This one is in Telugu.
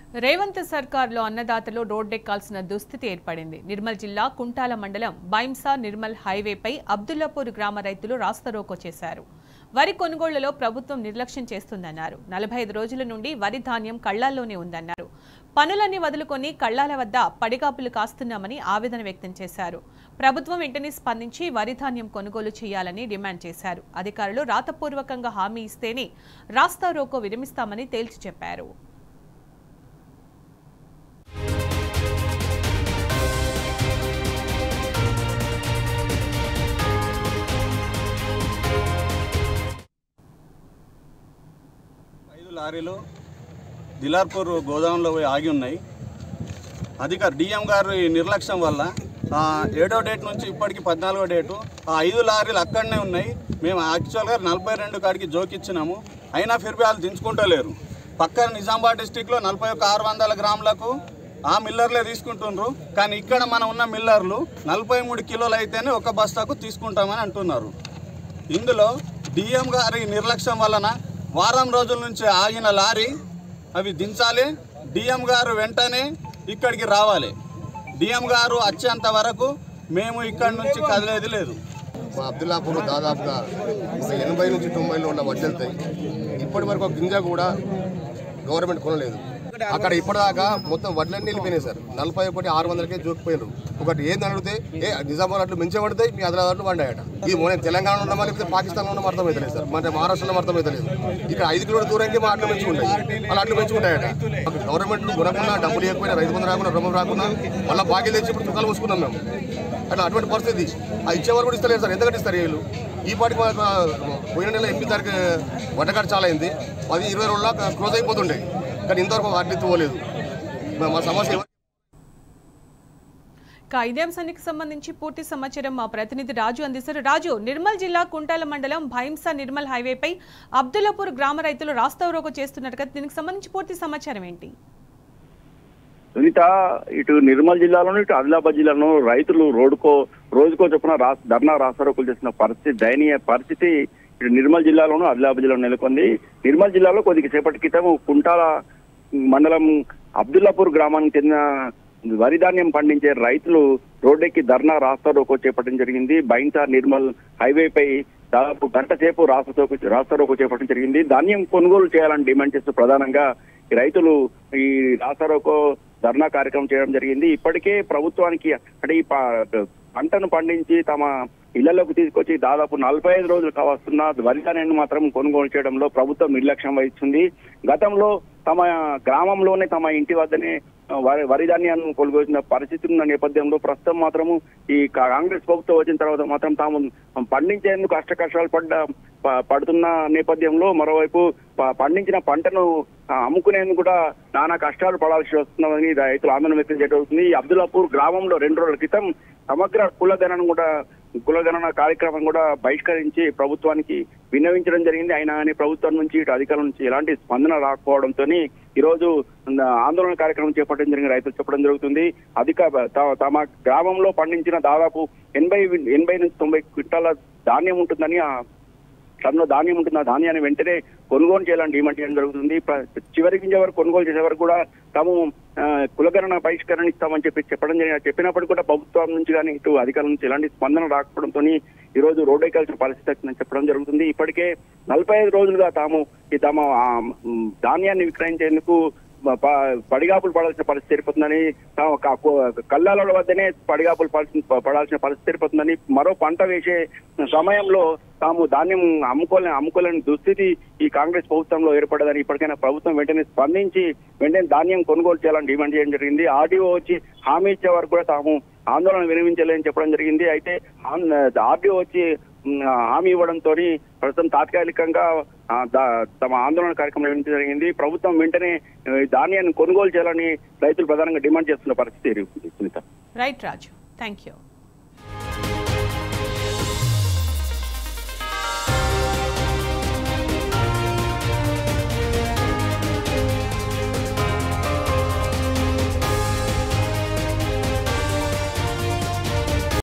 రేవంత్ సర్కార్లో అన్నదాతలు రోడ్డెక్కాల్సిన దుస్థితి ఏర్పడింది నిర్మల్ జిల్లా కుంటాల మండలం బైంసా నిర్మల్ హైవేపై అబ్దుల్లాపూర్ గ్రామ రైతులు రాస్తారోకో చేశారు వరి కొనుగోళ్లలో ప్రభుత్వం నిర్లక్ష్యం చేస్తుందన్నారు నలభై ఐదు రోజుల నుండి వరి ధాన్యం కళ్లాల్లోనే ఉందన్నారు పనులన్నీ వదులుకొని కళ్లాల వద్ద పడిగాపులు కాస్తున్నామని ఆవేదన వ్యక్తం చేశారు ప్రభుత్వం వెంటనే స్పందించి వరి ధాన్యం కొనుగోలు చేయాలని డిమాండ్ చేశారు అధికారులు రాతపూర్వకంగా హామీ ఇస్తేనే రాస్తారోకో విరమిస్తామని తేల్చి చెప్పారు ఐదు లారీలు దిలార్పూర్ గోదాంలో పోయి ఆగి ఉన్నాయి అధికారి డిఎం గారి నిర్లక్ష్యం వల్ల ఆ, ఏడో డేట్ నుంచి ఇప్పటికి పద్నాలుగో డేటు ఆ ఐదు లారీలు అక్కడనే ఉన్నాయి మేము యాక్చువల్గా నలభై రెండు కాడికి జోకిచ్చినాము అయినా ఫిర్బి వాళ్ళు దించుకుంటలేరు పక్కన నిజామాబాద్ డిస్టిక్లో నలభై ఒక ఆరు వందల గ్రాములకు ఆ మిల్లర్లే తీసుకుంటుండ్రు కానీ ఇక్కడ మనం ఉన్న మిల్లర్లు నలభై మూడు కిలోలు అయితేనే ఒక బస్తాకు తీసుకుంటామని అంటున్నారు ఇందులో డిఎం గారి నిర్లక్ష్యం వలన వారం రోజుల నుంచి ఆగిన లారీ అవి దించాలి డిఎం గారు వెంటనే ఇక్కడికి రావాలి డిఎం గారు వచ్చేంత వరకు మేము ఇక్కడి నుంచి కదిలేది లేదు మా అబ్దుల్లాపూర్ దాదాపుగా ఒక ఎనభై నుంచి తొంభైలో ఉన్న వడ్లు వెళ్తాయి ఇప్పటి వరకు ఒక గింజ కూడా గవర్నమెంట్ కొనలేదు అక్కడ ఇప్పటిదాకా మొత్తం వడ్లన్నీ వెళ్ళిపోయినాయి సార్ నలభై ఒకటి ఆరు వందలకే జోకిపోయారు ఒకటి ఏంది అడిగితే ఏ నిజామాబాద్ అట్లు మించి పడతాయి మీ ఆదిలాబాద్ అట్లు పండాయట ఇది మనం తెలంగాణలో ఉన్నామా లేకపోతే పాకిస్తాన్లో ఉన్న అర్థమవుతలేదు సార్ మన మహారాష్ట్రలో అర్థమవుతలేదు ఇక్కడ ఐదు కిలోమీటర్ దూరంకి మా అట్లు మెచ్చుకుంటాయి అలా అట్లు మెచ్చుకుంటాయట గవర్నమెంట్ కొనకుండా డబ్బులు ఇవ్వకపోయినా రైతు బంధు రాకుండా రుణం రాకుండా మళ్ళీ బాకీ తెచ్చి ఇప్పుడు చుట్టాలు మూసుకున్నాం మేము అట్లా అటువంటి పరిస్థితి ఆ ఇచ్చేవారు కూడా ఇస్తలేరు సార్ ఎందుకంటే ఇస్తారు వీళ్ళు ఈ పాటికి మాకు, ఆ, పోయిన నెల ఎనిమిది తారీఖు వంటకాడు చాలా అయింది పది ఇరవై రోజుల్లో క్లోజ్ అయిపోతుండే కానీ ఇంతవరకు వాటిని పోలేదు మా- మా సమస్య ఎవరు- ఇక ఇదే అంశానికి సంబంధించి పూర్తి సమాచారం మా ప్రతినిధి రాజు అందిస్తారు రాజు నిర్మల్ జిల్లా కుంటాల మండలం భైంసా నిర్మల్ హైవేపై అబ్దుల్లాపూర్ గ్రామ రైతులు రాస్తారోకో చేస్తున్నారు కదా దీనికి సంబంధించి పూర్తి సమాచారం ఏంటి సునీత ఇటు నిర్మల్ జిల్లాలోను ఇటు ఆదిలాబాద్ జిల్లాలో రైతులు రోడ్డుకో రోజుకో చొప్పున రా ధర్నా రాస్తారోకులు చేసిన పరిస్థితి దయనీయ పరిస్థితి ఇటు నిర్మల్ జిల్లాలోను ఆదిలాబాద్ జిల్లాలో నెలకొంది నిర్మల్ జిల్లాలో కొద్ది సేపటి క్రితం కుంటాల మండలం అబ్దుల్లాపూర్ గ్రామానికి చెందిన వరి ధాన్యం పండించే రైతులు రోడ్డెక్కి ధర్నా రాస్తారోకో చేపట్టడం జరిగింది బైంసా నిర్మల్ హైవేపై దాదాపు గంట సేపు రాస్తారోకో రాస్తారోకో చేపట్టడం జరిగింది ధాన్యం కొనుగోలు చేయాలని డిమాండ్ చేస్తూ ప్రధానంగా ఈ రైతులు ఈ రాస్తారోకో ధర్నా కార్యక్రమం చేయడం జరిగింది ఇప్పటికే ప్రభుత్వానికి అంటే ఈ ప- పంటను పండించి తమ ఇళ్లలోకి తీసుకొచ్చి దాదాపు నలభై ఐదు రోజులు కావస్తున్న వరి ధాన్యాన్ని మాత్రం కొనుగోలు చేయడంలో ప్రభుత్వం నిర్లక్ష్యం వహిస్తుంది గతంలో తమ గ్రామంలోనే తమ ఇంటి వద్దనే వరి వరి ధాన్యాన్ని కొనుగోలుచిన పరిస్థితి ఉన్న నేపథ్యంలో ప్రస్తుతం మాత్రము ఈ కాంగ్రెస్ ప్రభుత్వం వచ్చిన తర్వాత మాత్రం తాము పండించేందుకు కష్ట కష్టాలు పడ్డ ప- పడుతున్న నేపథ్యంలో మరోవైపు ప- పండించిన పంటను ఆ, అమ్ముకునేందుకు కూడా నానా కష్టాలు పడాల్సి వస్తున్నదని రైతులు ఆందోళన వ్యక్తం చేయడం ఈ అబ్దుల్లాపూర్ గ్రామంలో రెండు రోజుల క్రితం సమగ్ర కులగణన కూడా కులగణన కార్యక్రమం కూడా బహిష్కరించి ప్రభుత్వానికి విన్నవించడం జరిగింది అయినా కానీ ప్రభుత్వం నుంచి ఇటు అధికారుల నుంచి ఎలాంటి స్పందన రాకపోవడంతో ఈ రోజు ఆందోళన కార్యక్రమం చేపట్టడం జరిగిన రైతులు చెప్పడం జరుగుతుంది అధిక త- తమ గ్రామంలో పండించిన దాదాపు ఎనభై ఎనభై నుంచి తొంభై క్వింటాల ధాన్యం ఉంటుందని ఆ టన్ను ధాన్యం ఉంటుంది ఆ ధాన్యాన్ని వెంటనే కొనుగోలు చేయాలని డిమాండ్ చేయడం జరుగుతుంది ప్ర- చివరి గింజ వరకు కొనుగోలు చేసే వరకు కూడా తాము ఆ, కులగణన బహిష్కరణ ఇస్తామని చెప్పి చెప్పడం జరిగిన చెప్పినప్పటికీ కూడా ప్రభుత్వం నుంచి కానీ ఇటు అధికారుల నుంచి ఎలాంటి స్పందన రాకపోవడంతో ఈ రోజు రోడ్డు ఎక్కాల్సిన పరిస్థితి వచ్చిందని చెప్పడం జరుగుతుంది ఇప్పటికే నలభై ఐదు రోజులుగా తాము ఈ తమ ఆ, మ్, ధాన్యాన్ని విక్రయించేందుకు ప- పడిగాపులు పడాల్సిన పరిస్థితి ఏర్పడుతుందని తాము క- కు- కల్లాల వద్దనే పడిగాపులు పడాల్సిన పడాల్సిన పరిస్థితి ఏర్పడుతుందని మరో పంట వేసే సమయంలో తాము ధాన్యం అమ్ముకోలే అమ్ముకోలేని దుస్థితి ఈ కాంగ్రెస్ ప్రభుత్వంలో ఏర్పడదని ఇప్పటికైనా ప్రభుత్వం వెంటనే స్పందించి వెంటనే ధాన్యం కొనుగోలు చేయాలని డిమాండ్ చేయడం జరిగింది ఆర్డీఓ వచ్చి హామీ ఇచ్చే వరకు కూడా తాము ఆందోళన విరమించలేని చెప్పడం జరిగింది అయితే ఆర్డీఓ వచ్చి ఉమ్, హామీ ఇవ్వడంతో ప్రస్తుతం తాత్కాలికంగా ఆ, దా- తమ ఆందోళన కార్యక్రమం నిర్వహించడం జరిగింది ప్రభుత్వం వెంటనే ఆ, ధాన్యాన్ని కొనుగోలు చేయాలని రైతులు ప్రధానంగా డిమాండ్ చేస్తున్న పరిస్థితి ఎదుర్కొంది Sunitha right Raju thank you